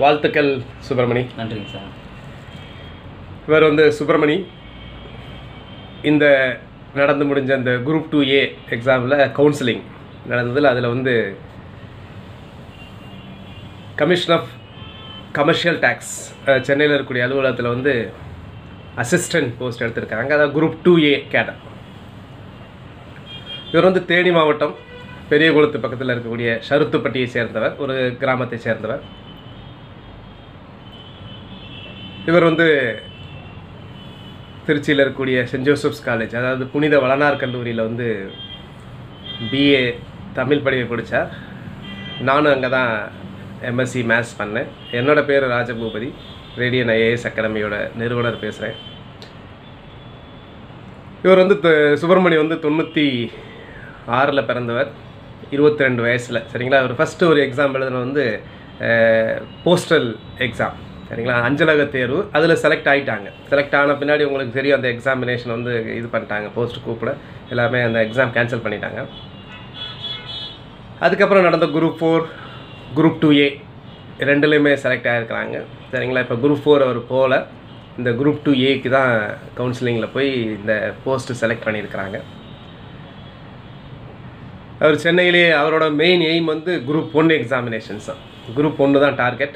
வாழ்த்துக்கள் சுப்பிரமணி நன்றிங்க சார் இவர் வந்து சுப்பிரமணி இந்த நடந்து முடிஞ்ச அந்த குரூப் டூ ஏ எக்ஸாமில் கவுன்சிலிங் நடந்ததில் அதில் வந்து கமிஷன் ஆஃப் கமர்ஷியல் டேக்ஸ் சென்னையில் இருக்கக்கூடிய அலுவலகத்தில் வந்து அசிஸ்டன்ட் போஸ்ட் எடுத்திருக்காங்க அதாவது குரூப் டூ ஏ கேடர் இவர் வந்து தேனி மாவட்டம் பெரியகுளத்து பக்கத்தில் இருக்கக்கூடிய ஷருத்துப்பட்டியை சேர்ந்தவர் ஒரு கிராமத்தை சேர்ந்தவர் இவர் வந்து திருச்சியில் இருக்கக்கூடிய சென்ட் ஜோசப்ஸ் காலேஜ் அதாவது புனித வளனார் கல்லூரியில் வந்து பிஏ தமிழ் படிப்பை படித்தார் நானும் அங்கே தான் எம்எஸ்சி மேத்ஸ் பண்ணேன் என்னோட பேர் ராஜபூபதி ரேடியன் ஐஏஎஸ் அகாடமியோட நிறுவனர் பேசுகிறேன் இவர் வந்து த- சுப்பிரமணி வந்து தொண்ணூற்றி ஆறில் பிறந்தவர் இருபத்தி ரெண்டு வயசில் சரிங்களா அவர் ஃபஸ்ட்டு ஒரு எக்ஸாம் எழுதுன வந்து போஸ்டல் எக்ஸாம் சரிங்களா அஞ்சலக தேர்வு அதில் செலக்ட் ஆகிட்டாங்க செலக்ட் ஆன பின்னாடி உங்களுக்கு தெரியும் அந்த எக்ஸாமினேஷன் வந்து இது பண்ணிட்டாங்க போஸ்ட் கூப்பிட எல்லாமே அந்த எக்ஸாம் கேன்சல் பண்ணிட்டாங்க அதுக்கப்புறம் நடந்த group four group two A ரெண்டுலேயுமே செலக்ட் ஆகிருக்கிறாங்க சரிங்களா இப்போ குரூப் ஃபோர் அவர் போகல இந்த குரூப் டூ ஏக்கு தான் கவுன்சிலிங்கில் போய் இந்த போஸ்ட்டு செலக்ட் பண்ணியிருக்கிறாங்க அவர் சென்னையிலேயே அவரோட மெயின் எய்ம் வந்து குரூப் ஒன் எக்ஸாமினேஷன்ஸ் தான் குரூப் ஒன்று தான் டார்கெட்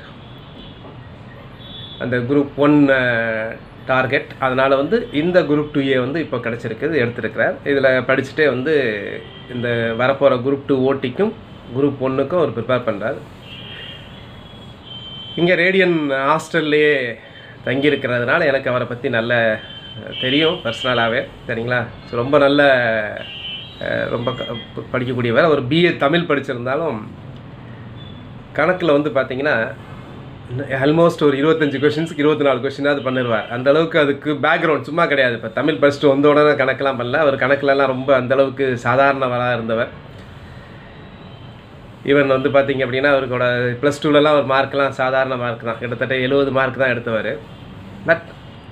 அந்த குரூப் ஒன் டார்கெட் அதனால் வந்து இந்த குரூப் டூ ஏ வந்து இப்போ கிடச்சிருக்குது எடுத்திருக்கிறார் இதில் படிச்சுட்டே வந்து இந்த வரப்போகிற குரூப் டூ ஓட்டிக்கும் குரூப் ஒன்றுக்கும் அவர் ப்ரிப்பேர் பண்ணுறாரு இங்கே ரேடியன் ஹாஸ்டல்லையே தங்கியிருக்கிறதுனால எனக்கு அவரை பற்றி நல்ல தெரியும் பர்சனலாகவே சரிங்களா ஸோ ரொம்ப நல்ல அஹ், ரொம்ப க- ப- படிக்கக்கூடியவர் அவர் பிஏ தமிழ் படிச்சிருந்தாலும் கணக்கில் வந்து பார்த்தீங்கன்னா ஆல்மோஸ்ட் ஒரு இருபத்தஞ்சு கொஷின்ஸ்க்கு இருபத்தி நாலு கொஷினாவது பண்ணிடுவார் அந்த அளவுக்கு அதுக்கு பேக்ரவுண்ட் சும்மா கிடையாது இப்போ தமிழ் படிச்சுட்டு வந்த உடனே கணக்கெல்லாம் பண்ணல அவர் கணக்குலலாம் ரொம்ப அந்த அளவுக்கு சாதாரணவராக இருந்தவர் இவன் வந்து பார்த்தீங்க அப்படின்னா அவருக்கோட ப்ளஸ் டூலலாம் ஒரு மார்க்லாம் சாதாரண மார்க் தான் கிட்டத்தட்ட எழுபது மார்க் தான் எடுத்தவர் பட்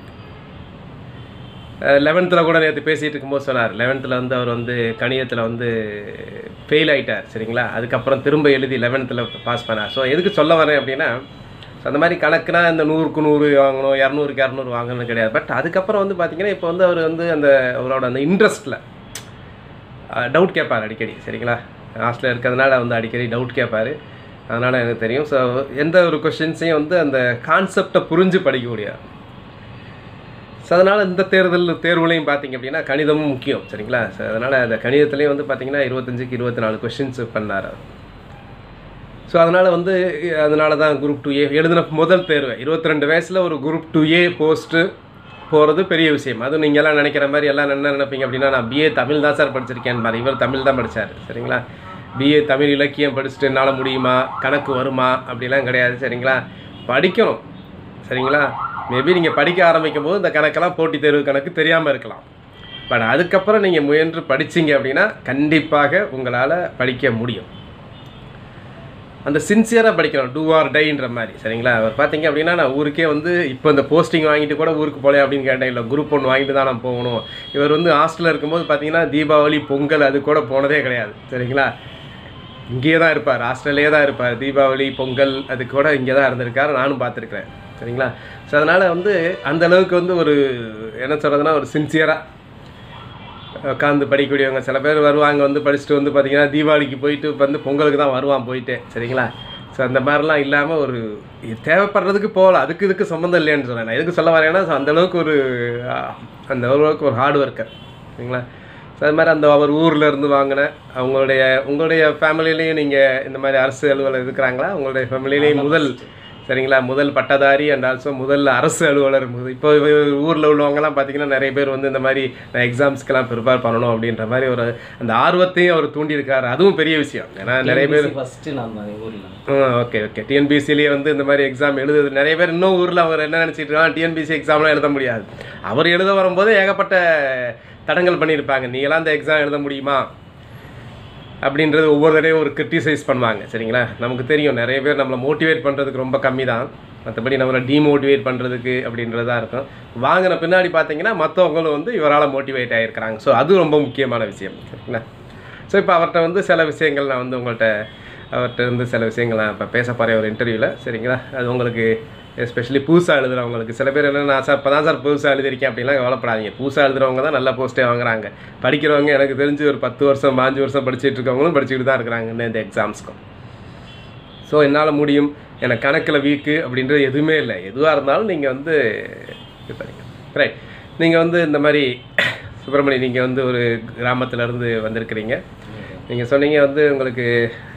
லெவன்த்தில் கூட நேற்று பேசிகிட்டு இருக்கும்போது சொன்னார் லெவன்த்தில் வந்து அவர் வந்து கணிதத்தில் வந்து ஃபெயில் ஆயிட்டார் சரிங்களா அதுக்கப்புறம் திரும்ப எழுதி லெவன்த்தில் பாஸ் பண்ணார் ஸோ எதுக்கு சொல்ல வரேன் அப்படின்னா so அந்த மாதிரி கணக்குனா இந்த நூறுக்கு நூறு வாங்கணும் இரநூறுக்கு இரநூறு வாங்கணும்னு கிடையாது பட் அதுக்கப்புறம் வந்து பார்த்தீங்கன்னா இப்போ வந்து அவர் வந்து அந்த அவரோட அந்த இன்ட்ரெஸ்ட்டில் டவுட் கேட்பார் அடிக்கடி சரிங்களா ஹாஸ்டலில் இருக்கிறதுனால வந்து அடிக்கடி டவுட் கேட்பார் அதனால் எனக்கு தெரியும் ஸோ எந்த ஒரு கொஷின்ஸையும் வந்து அந்த கான்செப்டை புரிஞ்சு படிக்கக்கூடியார் ஸோ அதனால் இந்த தேர்தல் தேர்வுலையும் பார்த்தீங்க அப்படின்னா கணிதமும் முக்கியம் சரிங்களா ஸோ அதனால் அந்த கணிதத்துலேயும் வந்து பார்த்தீங்கன்னா இருபத்தஞ்சுக்கு இருபத்தி நாலு கொஷின்ஸ் பண்ணார் அவர் ஸோ அதனால் வந்து அதனால தான் குரூப் டூ ஏ எழுதின முதல் தேர்வு இருபத்தி ரெண்டு வயசில் ஒரு குரூப் டூ ஏ போஸ்ட்டு போகிறது பெரிய விஷயம் அதுவும் நீங்கள் எல்லாம் நினைக்கிற மாதிரி எல்லாம் என்ன நினைப்பீங்க அப்படின்னா நான் பிஏ தமிழ் தான் சார் படிச்சிருக்கேன் பாரு இவர் தமிழ் தான் படித்தார் சரிங்களா பிஏ தமிழ் இலக்கியம் படிச்சுட்டு என்னால் முடியுமா கணக்கு வருமா அப்படிலாம் கிடையாது சரிங்களா படிக்கணும் சரிங்களா மேபி நீங்கள் படிக்க ஆரம்பிக்கும் போது இந்த கணக்கெல்லாம் போட்டித் தேர்வு கணக்கு தெரியாமல் இருக்கலாம் பட் அதுக்கப்புறம் நீங்கள் முயன்று படிச்சீங்க அப்படின்னா கண்டிப்பாக உங்களால் படிக்க முடியும் அந்த சின்சியராக படிக்கணும் டூ ஆர் டைன்ற மாதிரி சரிங்களா அவர் பார்த்தீங்க அப்படின்னா நான் ஊருக்கே வந்து இப்போ இந்த போஸ்டிங் வாங்கிட்டு கூட ஊருக்கு போகல அப்படின்னு கேட்டேன் இல்லை குரூப் ஒன்று வாங்கிட்டு தான் நான் போகணும் இவர் வந்து ஹாஸ்டலில் இருக்கும்போது பார்த்தீங்கன்னா தீபாவளி பொங்கல் அது கூட போனதே கிடையாது சரிங்களா இங்கேயே தான் இருப்பார் ஹாஸ்டல்லே தான் இருப்பார் தீபாவளி பொங்கல் அது கூட இங்கே தான் இருந்திருக்காரு நானும் பார்த்துருக்குறேன் சரிங்களா ஸோ அதனால் வந்து அந்த அளவுக்கு வந்து ஒரு என்ன சொல்கிறதுனா ஒரு சின்சியராக உட்காந்து படிக்கக்கூடியவங்க சில பேர் வருவாங்க வந்து படிச்சுட்டு வந்து பார்த்தீங்கன்னா தீபாவளிக்கு போயிட்டு வந்து பொங்கலுக்கு தான் வருவான் போயிட்டு சரிங்களா ஸோ அந்த மாதிரிலாம் இல்லாமல் ஒரு இது தேவைப்படுறதுக்கு போகலாம் அதுக்கு இதுக்கு சம்மந்தம் இல்லைன்னு சொல்றேன் நான் எதுக்கு சொல்ல வரேன்னா so அந்த அளவுக்கு ஒரு அஹ், அந்த அளவுக்கு ஒரு ஹார்ட் ஒர்க்கர் சரிங்களா ஸோ அது மாதிரி அந்த அவர் ஊரில் இருந்து வாங்கின அவங்களுடைய உங்களுடைய ஃபேமிலிலையும் நீங்கள் இந்த மாதிரி அரசு அலுவலர் இருக்கிறாங்களா உங்களுடைய ஃபேமிலிலையும் முதல் சரிங்களா முதல் பட்டதாரி அண்ட் ஆல்சோ முதல் அரசு அலுவலர் முதல் இப்போ ஊரில் உள்ளவங்கலாம் பார்த்தீங்கன்னா நிறைய பேர் வந்து இந்த மாதிரி நான் எக்ஸாம்ஸ்க்கெல்லாம் ப்ரிப்பேர் பண்ணணும் அப்படின்ற மாதிரி ஒரு அந்த ஆர்வத்தையும் அவர் தூண்டியிருக்காரு அதுவும் பெரிய விஷயம் ஏன்னா நிறைய பேர் ஃபஸ்ட்டு நம்ம ஊரில் ஓகே ஓகே டிஎன்பிசிலேயே வந்து இந்த மாதிரி எக்ஸாம் எழுதுது நிறைய பேர் இன்னும் ஊரில் அவர் என்ன நினச்சிட்டு இருக்காங்க டிஎன்பிசி எக்ஸாம்லாம் எழுத முடியாது அவர் எழுத வரும்போது ஏகப்பட்ட தடங்கள் பண்ணியிருப்பாங்க நீங்களாம் அந்த எக்ஸாம் எழுத முடியுமா அப்படின்றது ஒவ்வொரு தடவையும் ஒரு கிரிட்டிசைஸ் பண்ணுவாங்க சரிங்களா நமக்கு தெரியும் நிறைய பேர் நம்மளை மோட்டிவேட் பண்ணுறதுக்கு ரொம்ப கம்மி தான் மற்றபடி நம்மளை டீமோட்டிவேட் பண்ணுறதுக்கு அப்படின்றது தான் இருக்கும் வாங்கின பின்னாடி பார்த்தீங்கன்னா மற்றவங்களும் வந்து இவரால் மோட்டிவேட் ஆகிருக்கிறாங்க ஸோ அது ரொம்ப முக்கியமான விஷயம் சரிங்களா ஸோ இப்போ அவர்கிட்ட வந்து சில விஷயங்கள் நான் வந்து உங்கள்கிட்ட அவர்கிட்ட இருந்து சில விஷயங்கள் நான் இப்போ பேச போகிறேன் ஒரு இன்டர்வியூவில் சரிங்களா அது உங்களுக்கு எஸ்பெஷலி புதுசாக எழுதுறவங்களுக்கு சில பேர் என்ன நான் சார் இப்போ தான் சார் புதுசாக எழுதிருக்கேன் அப்படிலாம் கவலைப்படாதீங்க புதுசாக எழுதுறவங்க தான் நல்ல போஸ்ட்டே வாங்குறாங்க படிக்கிறவங்க எனக்கு தெரிஞ்சு ஒரு பத்து வருஷம் பாஞ்சு வருஷம் படிச்சுட்டு இருக்கவங்களும் படிச்சுட்டு தான் இருக்கிறாங்க இன்னும் இந்த எக்ஸாம்ஸ்க்கும் ஸோ என்னால் முடியும் எனக்கு கணக்கில் வீக்கு அப்படின்றது எதுவுமே இல்லை எதுவாக இருந்தாலும் நீங்கள் வந்து இது பண்ணிங்க ரைட் நீங்கள் வந்து இந்த மாதிரி சுப்பிரமணி நீங்கள் வந்து ஒரு கிராமத்துல இருந்து வந்திருக்கிறீங்க நீங்கள் சொன்னீங்க வந்து உங்களுக்கு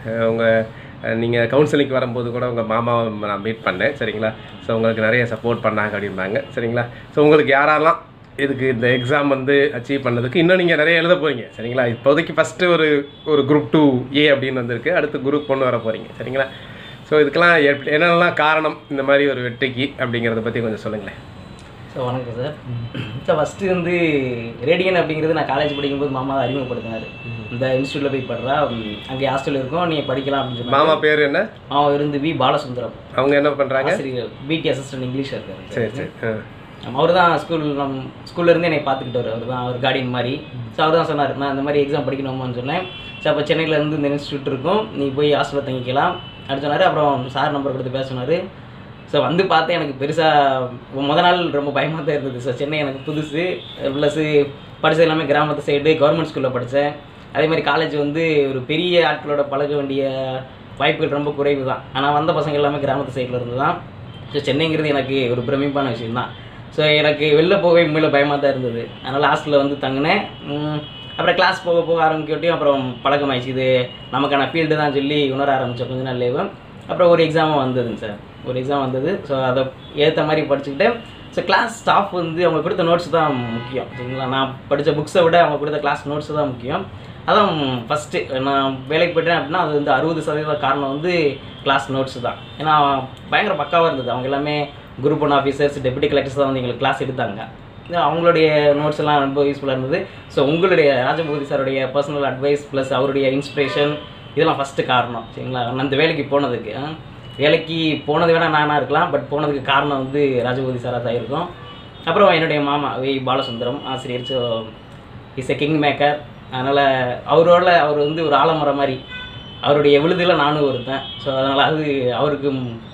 உங்கள் நீங்கள் கவுன்சிலிங் வரும்போது கூட உங்கள் மாமாவை நான் மீட் பண்ணேன் சரிங்களா ஸோ உங்களுக்கு நிறைய சப்போர்ட் பண்ணாங்க அப்படிம்பாங்க சரிங்களா ஸோ உங்களுக்கு யாரெல்லாம் இதுக்கு இந்த எக்ஸாம் வந்து அச்சீவ் பண்ணதுக்கு இன்னும் நீங்கள் நிறைய எழுத போகிறீங்க சரிங்களா இப்போதைக்கு ஃபஸ்ட்டு ஒரு ஒரு குரூப் டூ ஏ அப்படின்னு வந்திருக்கு அடுத்து குரூப் ஒன்று வர போகிறீங்க சரிங்களா ஸோ இதுக்கெல்லாம் எப்படி என்னென்னலாம் காரணம் இந்த மாதிரி ஒரு வெற்றிக்கு அப்படிங்கிறத பற்றி கொஞ்சம் சொல்லுங்களேன் ஸோ வணக்கம் சார் ஸோ ஃபஸ்ட்டு வந்து ரேடியன் அப்படிங்கிறது நான் காலேஜ் படிக்கும்போது மாமா தான் அறிமுகப்படுத்தினார் இந்த இன்ஸ்டியூட்டில் போய் படுறா அங்கே ஹாஸ்டல் இருக்கும் நீ படிக்கலாம் அப்படின்னு சொன்னாங்க மாமா பேர் என்ன மாமா இருந்து வி பாலசுந்தரம் அவங்க என்ன பண்ணுறாங்க ஆசிரியர் பிடி அசிஸ்டன்ட் இங்கிலீஷ் இருக்காரு சரி சரி ஆ அவர் தான் ஸ்கூல் நம் ஸ்கூல்ல இருந்து என்னை பார்த்துக்கிட்டாரு அவர் தான் அவர் கார்டியன் மாதிரி ஸோ அவர் தான் சொன்னார் நான் இந்த மாதிரி எக்ஸாம் படிக்கணுமான்னு சொன்னேன் ஸோ அப்போ சென்னையில் இருந்து இந்த இன்ஸ்டியூட் இருக்கும் நீ போய் ஹாஸ்டலில் தங்கிக்கலாம் அப்படி சொன்னார் அப்புறம் சார் நம்பர் கொடுத்து பேச சொன்னார் ஸோ வந்து பார்த்தேன் எனக்கு பெருசாக முத நாள் ரொம்ப பயமாக தான் இருந்தது ஸோ சென்னை எனக்கு புதுசு ப்ளஸ்ஸு படித்தது எல்லாமே கிராமத்து சைடு கவர்மெண்ட் ஸ்கூலில் படித்தேன் அதே மாதிரி காலேஜ் வந்து ஒரு பெரிய ஆட்களோட பழக வேண்டிய வாய்ப்புகள் ரொம்ப குறைவு தான் ஆனால் வந்த பசங்க எல்லாமே கிராமத்து சைடில் இருந்து தான் ஸோ சென்னைங்கிறது எனக்கு ஒரு பிரமிப்பான விஷயம் தான் ஸோ எனக்கு வெளில போகவே உண்மையில பயமாக தான் இருந்தது அதனால் ஹாஸ்டலில் வந்து தங்கினேன் உம், அப்புறம் கிளாஸ் போக போக ஆரம்பிக்கட்டியும் அப்புறம் பழக்கமாயிடுச்சு இது நமக்கான ஃபீல்டு தான் சொல்லி உணர ஆரம்பித்தோம் கொஞ்ச நாள் லேவும் அப்புறம் ஒரு எக்ஸாமும் வந்ததுங்க சார் ஒரு எக்ஸாம் வந்தது ஸோ அதை ஏற்ற மாதிரி படிச்சுக்கிட்டு ஸோ கிளாஸ் ஸ்டாஃப் வந்து அவங்க கொடுத்த நோட்ஸ் தான் முக்கியம் சரிங்களா நான் படித்த புக்ஸை விட அவங்க கொடுத்த கிளாஸ் நோட்ஸ் தான் முக்கியம் அதான் ஃபஸ்ட்டு நான் வேலைக்கு போயிட்டேன் அப்படின்னா அது வந்து அறுபது சதவீத காரணம் வந்து கிளாஸ் நோட்ஸ் தான் ஏன்னா பயங்கர பக்காவாக இருந்தது அவங்க எல்லாமே group one officers deputy collectors தான் வந்து எங்களுக்கு கிளாஸ் எடுத்தாங்க இது அவங்களுடைய நோட்ஸ் எல்லாம் ரொம்ப யூஸ்ஃபுல்லாக இருந்தது ஸோ உங்களுடைய ராஜபூதி சாருடைய பர்சனல் அட்வைஸ் ப்ளஸ் அவருடைய இன்ஸ்பிரேஷன் இதெல்லாம் ஃபஸ்ட்டு காரணம் சரிங்களா நான் அந்த வேலைக்கு போனதுக்கு ஆ. வேலைக்கு போனது வேணால் நானாக இருக்கலாம் பட் போனதுக்கு காரணம் வந்து ராஜபூதி சாராக தான் இருக்கும் அப்புறம் என்னுடைய மாமா வி பாலசுந்தரம் ஆசிரியர் so is a king maker அதனால் அவரோட அவர் வந்து ஒரு ஆலமரம் மாதிரி அவருடைய விழுதில் நானும் ஒருத்தன் ஸோ அதனால் அது அவருக்கு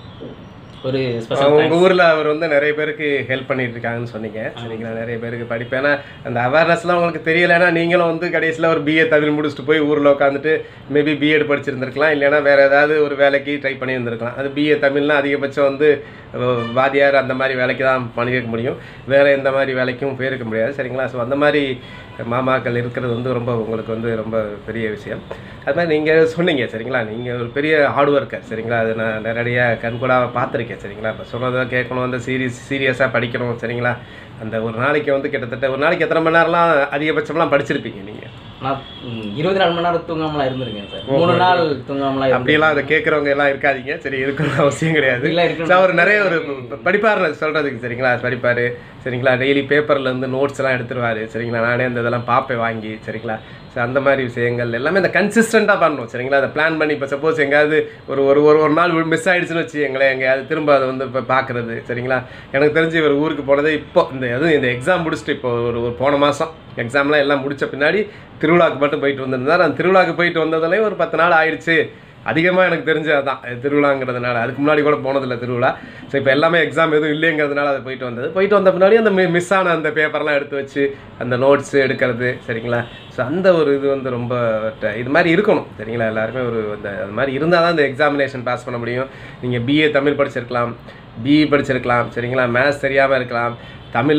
ஒரு ஸ்பெஷல் உங்க ஊர்ல அவர் வந்து நிறைய பேருக்கு ஹெல்ப் பண்ணிட்டு இருக்காங்கன்னு சொன்னீங்க சரிங்களா நிறைய பேருக்கு படிப்பு ஏன்னா அந்த அவேர்னஸ்லாம் உங்களுக்கு தெரியலைன்னா நீங்களும் வந்து கடைசியில் ஒரு பிஏ தமிழ் முடிச்சுட்டு போய் ஊரில் உட்காந்துட்டு மேபி பிஎட் படிச்சிருந்திருக்கலாம் இல்லைன்னா வேற ஏதாவது ஒரு வேலைக்கு ட்ரை பண்ணியிருந்திருக்கலாம் அது பிஏ தமிழ்னா அதிகபட்சம் வந்து அஹ், வாத்தியார் அந்த மாதிரி வேலைக்கு தான் பண்ணியிருக்க முடியும் வேற எந்த மாதிரி வேலைக்கும் போயிருக்க முடியாது சரிங்களா ஸோ அந்த மாதிரி மாமாக்கள் இருக்கிறது வந்து ரொம்ப உங்களுக்கு வந்து ரொம்ப பெரிய விஷயம் அது மாதிரி நீங்கள் சொன்னீங்க சரிங்களா நீங்கள் ஒரு பெரிய ஹார்ட் ஒர்க்கர் சரிங்களா அது நான் நேரடியாக கண்கூடாக பார்த்துருக்கேன் சரிங்களா இப்போ சொன்னதை கேட்கணும் அந்த சீரியஸ் சீரியஸாக படிக்கணும் சரிங்களா அந்த ஒரு நாளைக்கு வந்து கிட்டத்தட்ட ஒரு நாளைக்கு எத்தனை மணி நேரம்லாம் அதிகபட்சம்லாம் படிச்சிருப்பீங்க நீங்கள் நான் ம், இருபத்தி நாலு மணி நேரம் தூங்காமலாம் இருந்திருக்கேன் சார் மூணு நாள் தூங்காமலாம் இருந்து அப்படியெல்லாம் அதை கேட்குறவங்க எல்லாம் இருக்காதீங்க சரி இருக்கணும் அவசியம் கிடையாது இல்லை இருக்கணும். ஸோ அவர் நிறைய ஒரு படிப்பார் சொல்கிறதுக்கு சரிங்களா படிப்பார் சரிங்களா டெய்லி பேப்பரில் இருந்து நோட்ஸ் எல்லாம் எடுத்துருவாரு சரிங்களா நானே அந்த இதெல்லாம் பார்ப்பேன் வாங்கி சரிங்களா ஸோ அந்த மாதிரி விஷயங்கள் எல்லாமே இந்த கன்சிஸ்டண்ட்டாக பண்ணணும் சரிங்களா அதை பிளான் பண்ணி இப்போ சப்போஸ் எங்கேயாவது ஒரு ஒரு ஒரு ஒரு நாள் மிஸ் ஆயிடுச்சுன்னு வச்சு எங்களை எங்கேயாவது திரும்ப அதை வந்து இப்போ பார்க்குறது சரிங்களா எனக்கு தெரிஞ்சு இவர் ஊருக்கு போனதே இப்போ இந்த அதுவும் இந்த எக்ஸாம் முடிச்சுட்டு இப்போ ஒரு ஒரு போன மாதம் எக்ஸாம்லாம் எல்லாம் முடிச்ச பின்னாடி திருவிழாக்கு மட்டும் போயிட்டு வந்திருந்தார் அந்த திருவிழாக்கு போயிட்டு வந்ததுலேயே ஒரு பத்து நாள் ஆயிடுச்சு அதிகமாக எனக்கு தெரிஞ்சது அதான் திருவிழாங்கிறதுனால அதுக்கு முன்னாடி கூட போனதில்லை திருவிழா ஸோ இப்போ எல்லாமே எக்ஸாம் எதுவும் இல்லைங்கிறதுனால அது போயிட்டு வந்தது போயிட்டு வந்த பின்னாடி அந்த மிஸ் ஆன அந்த பேப்பர்லாம் எடுத்து வச்சு அந்த நோட்ஸ் எடுக்கிறது சரிங்களா ஸோ அந்த ஒரு இது வந்து ரொம்ப ட- இது மாதிரி இருக்கணும் சரிங்களா எல்லாருமே ஒரு அந்த அது மாதிரி இருந்தால் தான் இந்த எக்ஸாமினேஷன் பாஸ் பண்ண முடியும் நீங்கள் பிஏ தமிழ் படிச்சிருக்கலாம் பிஇ படிச்சிருக்கலாம் சரிங்களா மேத்ஸ் தெரியாமல் இருக்கலாம் தமிழ்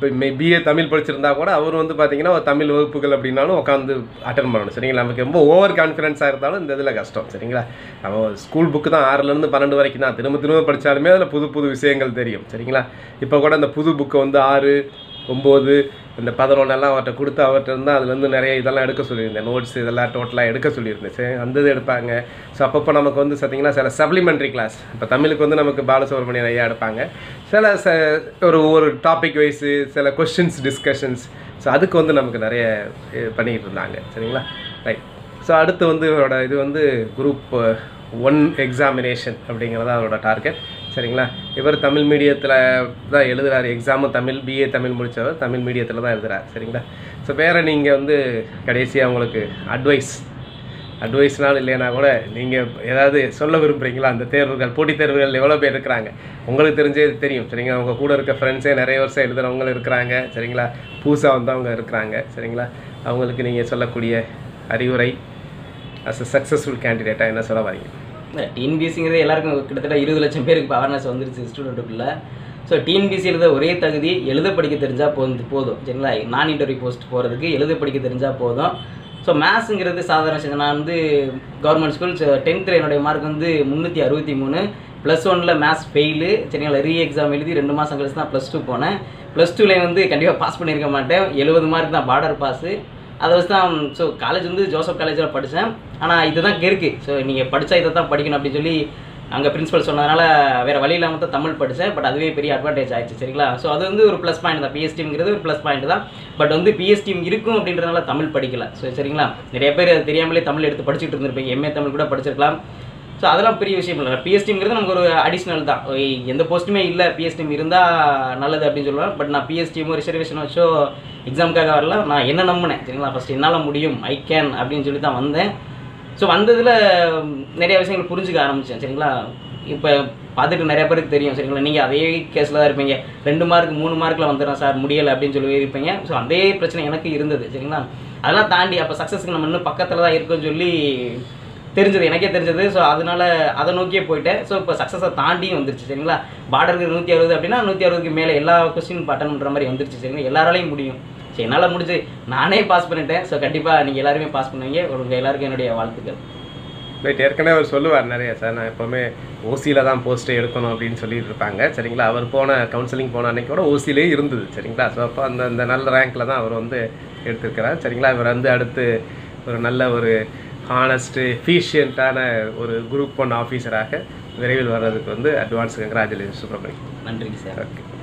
பிஏ தமிழ் படிச்சிருந்தா கூட அவர் வந்து பார்த்தீங்கன்னா ஒரு தமிழ் வகுப்புகள் அப்படின்னாலும் உட்காந்து அட்டன் பண்ணணும் சரிங்களா நமக்கு ரொம்ப ஓவர் கான்ஃபிடென்ஸாக இருந்தாலும் இந்த இதில் கஷ்டம் சரிங்களா நம்ம ஸ்கூல் புக்கு தான் ஆறுலேருந்து பன்னெண்டு வரைக்கும் தான் திரும்ப திரும்ப படித்தாலுமே அதில் புது புது விஷயங்கள் தெரியும் சரிங்களா இப்போ கூட அந்த புது புக்கை வந்து ஆறு ஒம்பது இந்த பதினொன்று எல்லாம் அவர்கிட்ட கொடுத்து அவர்கிட்ட இருந்தால் அதுலேருந்து நிறைய இதெல்லாம் எடுக்க சொல்லியிருந்தேன் நோட்ஸ் இதெல்லாம் டோட்டலாக எடுக்க சொல்லியிருந்தேன் சரி அந்த இது எடுப்பாங்க ஸோ அப்பப்போ நமக்கு வந்து பார்த்தீங்கன்னா சில சப்ளிமெண்ட்ரி கிளாஸ் இப்போ தமிழுக்கு வந்து நமக்கு பாலசுப்ரமணியன் ஐயா எடுப்பாங்க சில ச ஒரு ஒரு டாபிக் வைஸு சில கொஷின்ஸ் டிஸ்கஷன்ஸ் ஸோ அதுக்கு வந்து நமக்கு நிறைய இது பண்ணிக்கிட்டு இருந்தாங்க சரிங்களா ரைட் ஸோ அடுத்து வந்து இவரோட இது வந்து குரூப் ஒன் எக்ஸாமினேஷன் அப்படிங்கிறது அவரோட டார்கெட் சரிங்களா இவர் தமிழ் மீடியத்தில் தான் எழுதுறாரு எக்ஸாமும் தமிழ் பிஏ தமிழ் முடித்தவர் தமிழ் மீடியத்தில் தான் எழுதுறாரு சரிங்களா ஸோ வேறு நீங்கள் வந்து கடைசியாக உங்களுக்கு அட்வைஸ் அட்வைஸ்னாலும் இல்லைனா கூட நீங்கள் ஏதாவது சொல்ல விரும்புகிறீங்களா அந்த தேர்வுகள் போட்டித் தேர்வுகள் எவ்வளோ பேர் இருக்கிறாங்க உங்களுக்கு தெரிஞ்சே தெரியும் சரிங்களா உங்கள் கூட இருக்க ஃப்ரெண்ட்ஸே நிறைய வருஷம் எழுதுறவங்களும் இருக்கிறாங்க சரிங்களா புதுசாக வந்தவங்க இருக்கிறாங்க சரிங்களா அவங்களுக்கு நீங்கள் சொல்லக்கூடிய அறிவுரை அஸ் அ சக்ஸஸ்ஃபுல் கேண்டிடேட்டாக என்ன சொல்ல வரீங்க டிஎன்பிசிங்கிறது எல்லாருக்கும் கிட்டத்தட்ட இருபது லட்சம் பேருக்கு இப்போ அவேர்னஸ் வந்துருச்சு ஸ்டூடெண்ட்டுக்குள்ள ஸோ டிஎன்பிசி எழுத ஒரே தகுதி எழுத படிக்க தெரிஞ்சால் போதும் போதும் சரிங்களா நான் இன்டர்வியூ போஸ்ட் போகிறதுக்கு எழுத படிக்க தெரிஞ்சால் போதும் ஸோ மேத்ஸுங்கிறது சாதாரண விஷயம் நான் வந்து கவர்மெண்ட் ஸ்கூல் டென்த்தில் என்னுடைய மார்க் வந்து முந்நூற்றி அறுபத்தி மூணு ப்ளஸ் ஒனில் மேத்ஸ் ஃபெயிலு சரிங்களா ரீ எக்ஸாம் எழுதி ரெண்டு மாதம் கழிச்சு தான் ப்ளஸ் டூ போனேன் ப்ளஸ் டூவில் வந்து கண்டிப்பாக பாஸ் பண்ணியிருக்க மாட்டேன் எழுபது மார்க் தான் பார்டர் பாஸு அதை வச்சு தான் ஸோ காலேஜ் வந்து ஜோசப் காலேஜில் படித்தேன் ஆனால் இதுதான் இருக்குது ஸோ நீங்கள் படித்தா இதை தான் படிக்கணும் அப்படின்னு சொல்லி அங்கே பிரின்சிபல் சொன்னதுனால வேறு வழி இல்லாமல் தான் தமிழ் படித்தேன் பட் அதுவே பெரிய அட்வான்டேஜ் ஆயிடுச்சு சரிங்களா ஸோ அது வந்து ஒரு ப்ளஸ் பாயிண்ட் தான் பிஎஸ்டிங்கிறது ஒரு ப்ளஸ் பாயிண்ட் தான் பட் வந்து பிஎஸ்டிம் இருக்கும் அப்படின்றதுனால தமிழ் படிக்கல ஸோ சரிங்களா நிறைய பேர் அது தெரியாமலே தமிழ் எடுத்து படிச்சுட்டு இருந்திருப்பீங்க எம்ஏ தமிழ் கூட படிச்சிருக்கலாம் ஸோ அதெல்லாம் பெரிய விஷயம் இல்லை பிஎஸ்டிங்கிறது நமக்கு ஒரு அடிஷ்னல் தான் ஓய், எந்த போஸ்ட்டுமே இல்லை பிஎஸ்டிம் இருந்தால் நல்லது அப்படின்னு சொல்லுவேன் பட் நான் பிஎஸ்டிஎமோ ரிசர்வேஷன் வச்சோ எக்ஸாமுக்காக வரல நான் என்ன நம்பினேன் சரிங்களா ஃபஸ்ட் என்னால் முடியும் ஐ கேன் அப்படின்னு சொல்லி தான் வந்தேன் ஸோ வந்ததில் நிறைய விஷயங்கள் புரிஞ்சுக்க ஆரம்பித்தேன் சரிங்களா இப்போ பார்த்துட்டு நிறைய பேருக்கு தெரியும் சரிங்களா நீங்கள் அதே கேஸில் தான் இருப்பீங்க ரெண்டு மார்க் மூணு மார்க்கில் வந்துடுறேன் சார் முடியலை அப்படின்னு சொல்லி இருப்பீங்க ஸோ அதே பிரச்சனை எனக்கு இருந்தது சரிங்களா அதெல்லாம் தாண்டி அப்போ சக்ஸஸ்க்கு நம்ம இன்னும் பக்கத்தில் தான் இருக்கோம்னு சொல்லி தெரிஞ்சது எனக்கே தெரிஞ்சது ஸோ அதனால அதை நோக்கியே போயிட்டேன் ஸோ இப்போ சக்ஸஸை தாண்டியும் வந்துருச்சு சரிங்களா பார்டருக்கு நூற்றி அறுபது அப்படின்னா நூற்றி அறுபதுக்கு மேலே எல்லா கொஸ்டின் பட்டன்ன்ற மாதிரி வந்துருச்சு சரிங்களா எல்லாராலையும் முடியும் சரி என்னால் முடிஞ்சு நானே பாஸ் பண்ணிட்டேன் ஸோ கண்டிப்பாக நீங்கள் எல்லாருமே பாஸ் பண்ணுவீங்க உங்கள் எல்லாருக்கும் என்னுடைய வாழ்த்துக்கள் ரைட் ஏற்கனவே அவர் சொல்லுவார் நிறைய சார் நான் எப்போவுமே ஓசியில் தான் போஸ்ட்டை எடுக்கணும் அப்படின்னு சொல்லிட்டு இருப்பாங்க சரிங்களா அவர் போன கவுன்சிலிங் போன அன்னைக்கு கூட ஓசிலே இருந்தது சரிங்களா ஸோ அப்போ அந்த அந்த நல்ல ரேங்க்கில் தான் அவர் வந்து எடுத்திருக்கிறார் சரிங்களா இவர் வந்து அடுத்து ஒரு நல்ல ஒரு ஹானஸ்ட்டு எஃபிஷியண்ட்டான ஒரு குரூப் ஒன் ஆஃபீஸராக விரைவில் வர்றதுக்கு வந்து அட்வான்ஸ் கங்க்ராச்சுலேஷன் சுப்ரமணியம் நன்றிங்க சார் ஓகே